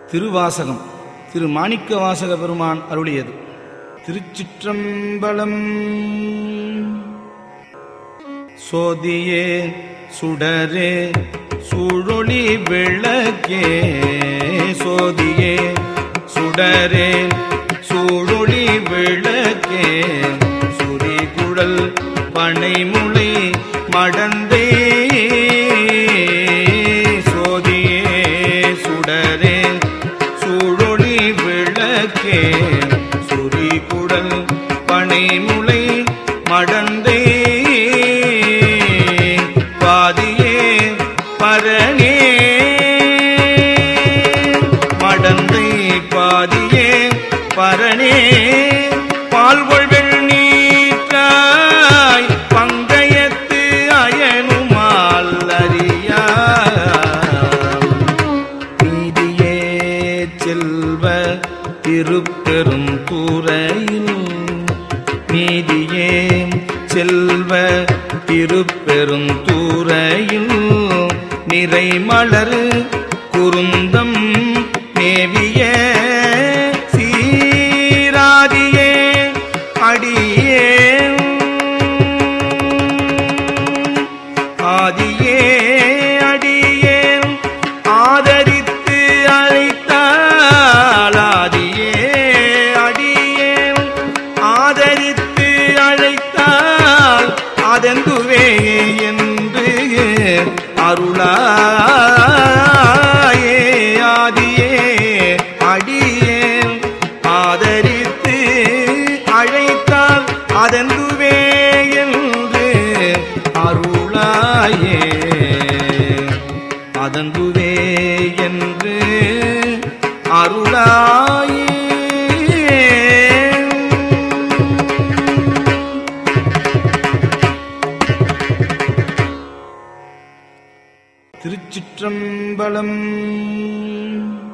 திருவாசகம் திரு மாணிக்க வாசக பெருமான் அருளியது திருச்சிற்றம்பலம் சோதியே சுடரே சூழொளி விளக்கே சோதியே சுடரே சூழொளி விளக்கே சுரிகுழல் பனைமுளை மடந்தே சோதியே சுடரே சூழொளி விளக்கே சுரிகுடல் பனைமுளை மடந்தே பாதியே பரணே மடந்தை பாதியே பரணே பால்கொள் வெண்ணீற்றாய் பங்கயத்து அயனுமால் அறியா நீதியே செல்வ திருப்பெரும் கூரையில் நீதியே செல்வ திருப்பெரும் தூரையில் நிறை மலர் குருந்தம் மேவிய சீராதியே அடியே ஆதியே அடியே ஆதரித்து அழைத்தால் ஆதியே அடியே ஆதரித்து அழைத்தால் அதெந்துவே என்று அருளாயே ஆதியே அடியே ஆதரித்து அழைத்தால் அதெந்துவே என்று அருளாயே அதந்துவே என்று அருளாயே திருச்சிற்றம்பலம்